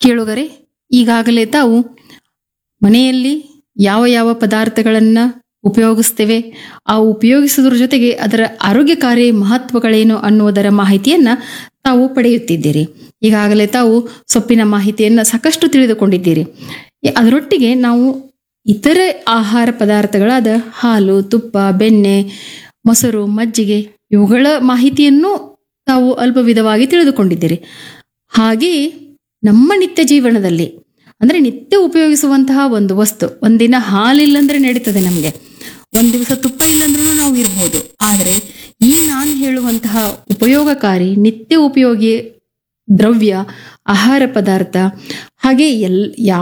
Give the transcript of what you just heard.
ಕೇಳುಗರೆ ಈಗಾಗಲೇ ತಾವು ಮನೆಯಲ್ಲಿ ಯಾವ ಯಾವ ಪದಾರ್ಥಗಳನ್ನ ಉಪಯೋಗಿಸ್ತೇವೆ ಆ ಉಪಯೋಗಿಸುವುದರ ಜೊತೆಗೆ ಅದರ ಆರೋಗ್ಯಕಾರಿ ಮಹತ್ವಗಳೇನು ಅನ್ನುವುದರ ಮಾಹಿತಿಯನ್ನ ತಾವು ಪಡೆಯುತ್ತಿದ್ದೀರಿ ಈಗಾಗಲೇ ತಾವು ಸೊಪ್ಪಿನ ಮಾಹಿತಿಯನ್ನ ಸಾಕಷ್ಟು ತಿಳಿದುಕೊಂಡಿದ್ದೀರಿ ಈ- ಅದರೊಟ್ಟಿಗೆ ನಾವು ಇತರೆ ಆಹಾರ ಪದಾರ್ಥಗಳಾದ ಹಾಲು ತುಪ್ಪ ಬೆಣ್ಣೆ ಮೊಸರು ಮಜ್ಜಿಗೆ ಇವುಗಳ ಮಾಹಿತಿಯನ್ನು ತಾವು ಅಲ್ಪ ವಿಧವಾಗಿ ತಿಳಿದುಕೊಂಡಿದ್ದೀರಿ ಹಾಗೆಯೇ ನಮ್ಮ ನಿತ್ಯ ಜೀವನದಲ್ಲಿ ಅಂದ್ರೆ ನಿತ್ಯ ಉಪಯೋಗಿಸುವಂತಹ ಒಂದು ವಸ್ತು ಒಂದಿನ ಹಾಲಿಲ್ಲಂದ್ರೆ ನಡೀತದೆ ನಮಗೆ ಒಂದ್ ದಿವಸ ತುಪ್ಪ ಇಲ್ಲಂದ್ರೂ ನಾವು ಇರ್ಬೋದು ಆದ್ರೆ ಈ ನಾನು ಹೇಳುವಂತಹ ಉಪಯೋಗಕಾರಿ ನಿತ್ಯ ಉಪಯೋಗಿ ದ್ರವ್ಯ ಆಹಾರ ಪದಾರ್ಥ ಹಾಗೆ ಎಲ್